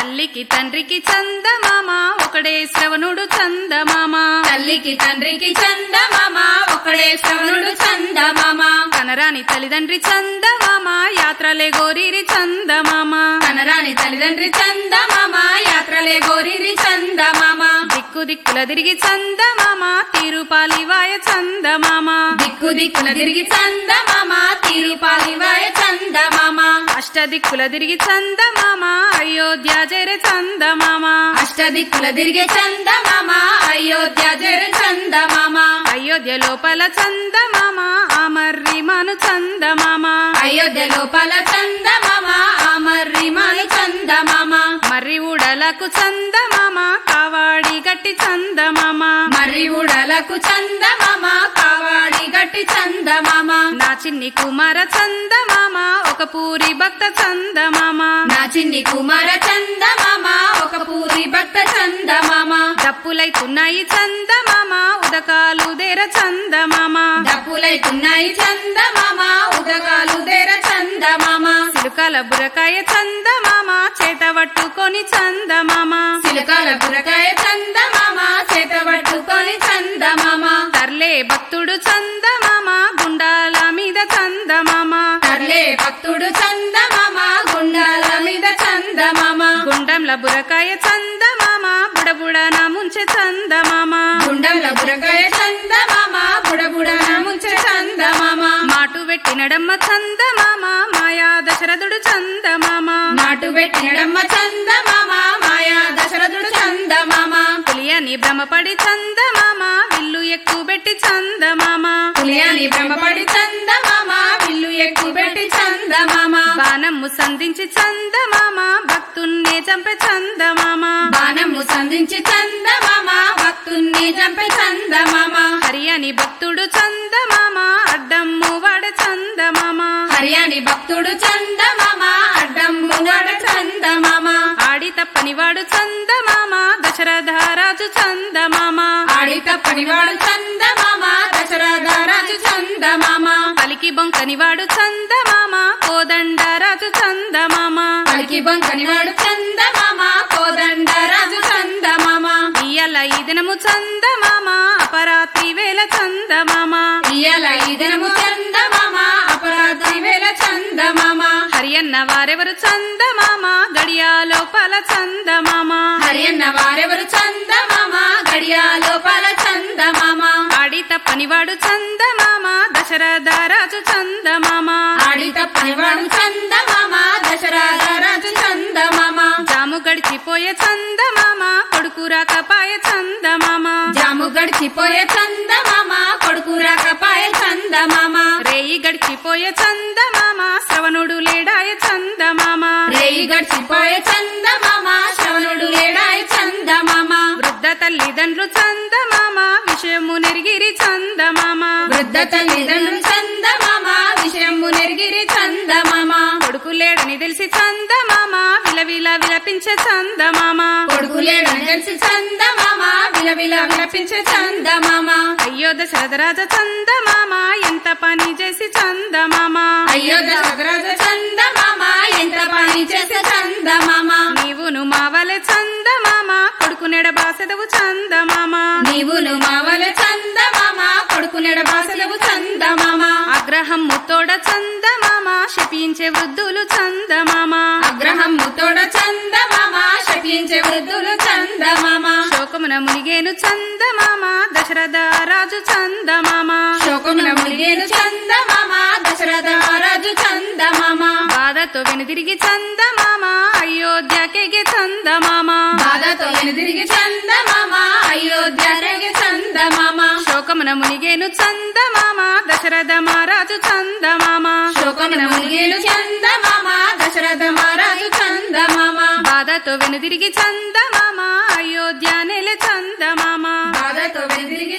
తల్లికి తండ్రికి చందమామ ఒకడే శ్రవణుడు చందమామ తల్లికి తండ్రికి చందమామ ఒకడే శ్రవణుడు చందమామ కనరాని తల్లిదండ్రి చందమామ యాత్రలే గోరీరి చందమామ కనరాని తల్లిదండ్రి చందమామ యాత్రలే గోరిరి చందమామ దిక్కు దిక్కుల తిరిగి చందమామ తీరుపాలివాయ చందమామ దిక్కు దిక్కుల తిరిగి చందమామ తిరుపాలివాయ చందమామ అష్ట దిక్కుల తిరిగి చందమామ అయోధ్య జరే చందమామ అష్టదిక్కుల తిరిగే చందమామ అయోధ్య జర చందమామ అయోధ్య లోపల చందమామ అమర్రి మను చందమామ అయోధ్య లోపల చందమామ అమర్రి మాను చందమామ మర్రి ఉడలకు చందమామ కావాడి గట్టి చందమామ మర్రి ఉడలకు చందమామ కావాడి గట్టి చందమామ నా చిన్ని కుమార చందమామ ఒక పూరి భక్త చందమామ నా చిన్ని కుమార చందమామ ఒక పూరి భక్త చందమామ డప్పులైతున్నాయి చందమామ ఉదకాలు దేర చందమామ డప్పులైతున్నాయి చందమామ ఉదకాలు దేర చందమామ సిలుకల బురకాయ చందమామ చేత పట్టుకొని చందమామ సిలకాల బురకాయ చందమామ చేత పట్టుకొని చందమామ తర్లే భక్తుడు చందమామ గుండాల మీద చందమామ తర్లే భక్తుడు చందమామ గుండాల మీద చందమామ గుండంల బురకాయ చందమామ బుడబుడ నా ముంచె చందమామ గుండంల బురకాయ చందమామ బుడబుడ ముంచె చందమామ మాటు పెట్టినడమ్మ చందమామ మాయా దశరథుడు చందమామ నాటు పెట్టినడమ్మ చందమామ మాయా దశరథుడు చందమామ పులియని భ్రమపడి చందమామ విల్లు ఎక్కువ పెట్టి చందమామ పులియాని భ్రమపడి చందమామ విల్లు ఎక్కువ పెట్టి చందమామ బాణమ్ము సంధించి చందమామ భక్తున్నే చంపే చందమామ బాణము సంధించి చందమామ భక్తుణ్ణి చంపే చందమామ హరియని భక్తుడు చందమామ అడ్డమ్ము వాడ చందమామ హర్యాని భక్తుడు చందమామ అడ్డమ్ము నడ చందమామ ఆడి తప్పని వాడు చందమామ దశరథరాజు చందమామ ఆడి తప్పని వాడు చందమామ దశరథ రాజు చందమామ పలికి బొంకని వాడు చందమామ కోదండరాజు చందమామ పలికి బంకని వాడు చందమామ కోదండ రాజు చందమామ ఇయ్యల ఈ దినము చందమామ అపరాత్రి వేల చందమామ ఇయ్యాల ఈ దినము చందమామ అపరాధి వేల చందమామ హరియన్న వారెవరు చందమామ గడియా లోపల చందమామ హరియన్న వారెవరు చందమామ గడియా లోపల చందమామ ఆడి తప్పని వాడు చందమామ దశరథరాజు చందమామ ఆడి తప్పని వాడు చందమామ దశరథ రాజు చందమామ జాము గడిచిపోయే చందమామ కొడుకు రాకపాయ చందమామ జాము గడిచిపోయే చందమామ కొడుకు రాకపాయ చందమామ రేయి గడిచిపోయే చందమామ శ్రవణుడు లేడాయ చందమామ రేయి గడిచిపోయే చందమామ శ్రవణుడు లేడాయ చందమామ వృద్ధ తల్లిదండ్రులు చందమామ విషయము నెరిగిరి చందమామ వృద్ధ తల్లిదండ్రులు చందమామ విషయము నెరిగిరి చందమామ కొడుకు లేడని తెలిసి చందమామ విలవిల విలపించే చందమామ కొడుకు లేడని తెలిసి చందమామ విలవిల విలపించే చందమామ అయ్యో దశరథరాజ చందమామ ఎంత పని చేసి చందమామ అయ్యో దశరథ చందమామ ఎంత పని చేసే చందమామ నీవును మావలే చందమామ కొడుకు నెడబాసెదవు చందమామ నీవును మావల చందమామ కొడుకు నెడబాసలవు చందమామ అగ్రహము తోడ చందమామ శపించే వృద్ధులు చందమామ అగ్రహం తోడ చందమామ శపించే వృద్ధులు చందమామ శోకమున మునిగేను చందమామ దశరథ రాజు చందమామ శోకమున మునిగేను చందమామ దశరథ రాజు చందమామ బాధతో వెనుదిరిగి చందమామ అయోధ్యకెగే చందమామ బాధతో తిరిగి చందమామ అయోధ్య రేగే చందమామ శోకమున మునిగేను చందమామ దశరథ మహారాజు చందమామ శోకమున మునిగేను చందమామ దశరథ మహారాజు చందమామ బాధతో వెనుదిరిగి చందమామ అయోధ్య నెల చందమామ బాధతో తిరిగి